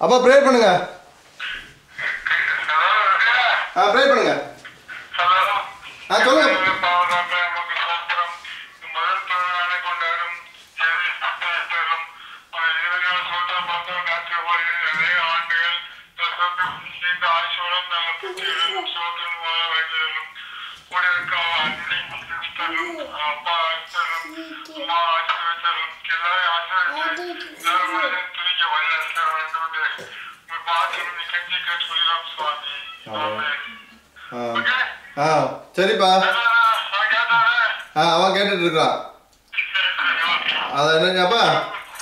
அப்பா ப்ரே பண்ணுங்க ஆ ப்ரே பண்ணுங்க ஆ சொல்லுங்க ஆ ஆ சரிப்பா ஆ அவன் கேட்டுட்டு இருக்கான் அதான் என்ன அப்பா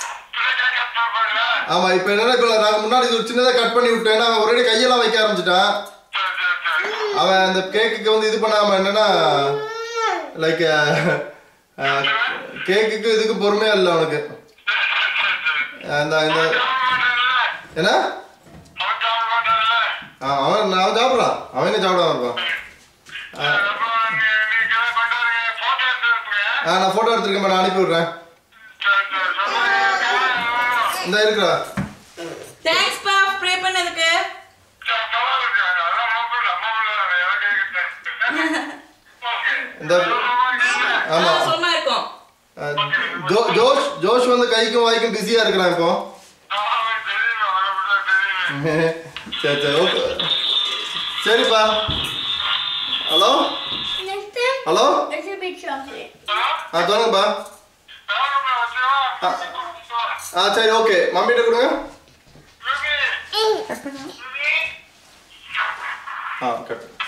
ஆமா இப்போ என்னன்னா இப்போ நாங்கள் முன்னாடி இது ஒரு சின்னதாக கட் பண்ணி விட்டேன் அவன் ஒரே கையெல்லாம் வைக்க ஆரம்பிச்சிட்டான் அவன் அந்த கேக்குக்கு வந்து இது பண்ணாம என்னன்னா லைக் கேக்குக்கு இதுக்கு பொறுமையா இல்லை அவனுக்கு இந்த இந்த என்ன ஆ, அவன் நான் சாப்பிட்றான் அவன் எங்க சாப்பிடாம இருப்பான் ஆ நான் ஃபோட்டோ எடுத்துருக்கேன் நான் அனுப்பி விட்றேன் இந்த இருக்கிறா தேங்க்ஸ் பா ப்ரே பண்ணதுக்கு இந்த ஆமா ஆ, சும்மா இருக்கும் ஆ, ஜோ ஜோஷ் ஜோஷ் வந்து கைக்கும் வாய்க்கும் பிஸியா இருக்கிறான் இப்போ சரி சரி ஓகே சரிப்பா hello Next time, hello it's a bit chocolate. ஆ சொல்லுங்கப்பா ஆ சரி ஓகே மம்மிட்ட கொடுங்க ஆ கட்